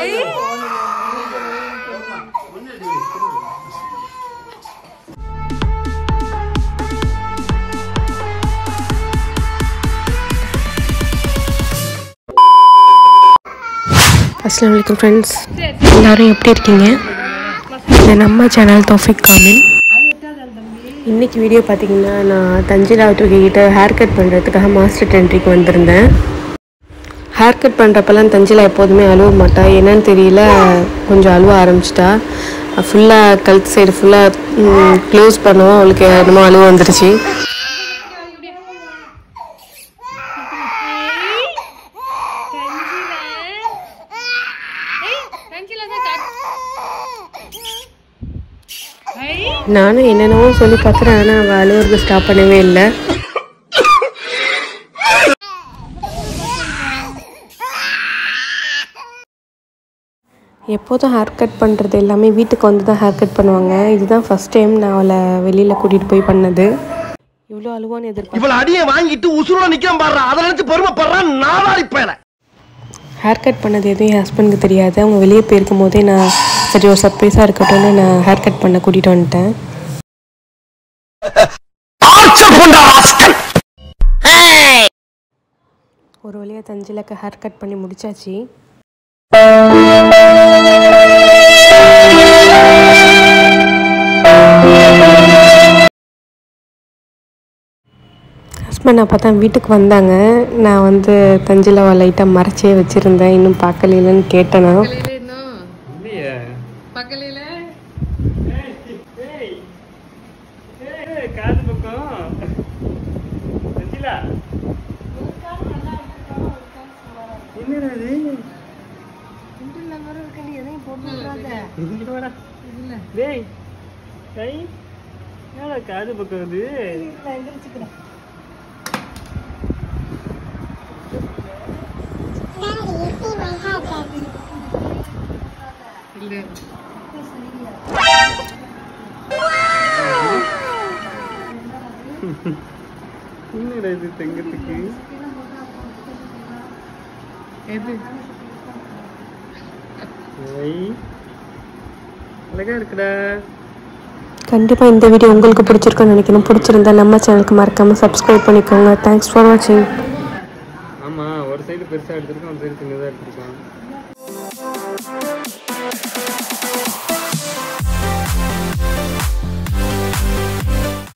அஸ்லாம் வலைக்கம் ஃப்ரெண்ட்ஸ் எல்லாரும் எப்படி இருக்கீங்க இது நம்ம சேனல் தோஃபிக் காமின் இன்னைக்கு வீடியோ பார்த்தீங்கன்னா நான் தஞ்சிலாவத்தூர் கிட்ட ஹேர் கட் பண்ணுறதுக்காக மாஸ்டர் டென்ட்ரிக்கு வந்திருந்தேன் ஹேர் கட் பண்ணுறப்பெல்லாம் தஞ்சிலா எப்போதுமே அழுவ மாட்டா என்னன்னு தெரியல கொஞ்சம் அழுவ ஆரம்பிச்சிட்டா ஃபுல்லாக கழுத்து சைடு ஃபுல்லாக க்ளோஸ் பண்ணுவோம் அவளுக்கு என்னமோ அழுவ வந்துருச்சு நானும் என்னென்னவோ சொல்லி பார்க்குறேன் ஆனால் அவள் அழுவுறது ஸ்டாப் பண்ணவே இல்லை எப்போதும் ஹேர் கட் பண்ணுறது எல்லாமே வீட்டுக்கு வந்து தான் ஹேர் கட் பண்ணுவாங்க இதுதான் ஃபஸ்ட் டைம் நான் அவளை வெளியில் கூட்டிகிட்டு போய் பண்ணது இவ்வளோ அழுவான்னு எதிர்பார்த்தேன் இவ்வளவு அடியை வாங்கிட்டு உசுரோட நிக்காம பாடுறா அதை நினைச்சு பெருமைப்படுறான் நாளாரி பயல ஹேர் கட் பண்ணது எதுவும் என் ஹஸ்பண்டுக்கு தெரியாது அவங்க வெளியே போயிருக்கும் போதே நான் சரி ஒரு சர்ப்ரைஸாக இருக்கட்டும்னு நான் ஹேர் கட் பண்ண கூட்டிகிட்டு வந்துட்டேன் ஒரு வழியாக தஞ்சிலக்க ஹேர் கட் பண்ணி முடிச்சாச்சு ஹஸ்பண்ட் அப்போ தான் வீட்டுக்கு வந்தாங்க நான் வந்து தஞ்சிலாவை லைட்டாக மறைச்சே வச்சுருந்தேன் இன்னும் பார்க்கலைன்னு கேட்டேன் நான் காது பக்கம் செஞ்சிலா என்னடா இது இங்க வாடா. டேய் கை என்னடா காது பக்கம் வந்து என்னடா இது தங்கத்துக்கு ஏய், அழகா இருக்குடா கண்டிப்பாக இந்த வீடியோ உங்களுக்கு பிடிச்சிருக்குன்னு நினைக்கிறேன் பிடிச்சிருந்தா நம்ம சேனலுக்கு மறக்காமல் சப்ஸ்கிரைப் பண்ணிக்கோங்க தேங்க்ஸ் ஃபார் வாட்சிங் ஆமா ஒரு சைடு பெருசா எடுத்திருக்கோம் ஒரு சைடு சின்னதா எடுத்திருக்கோம்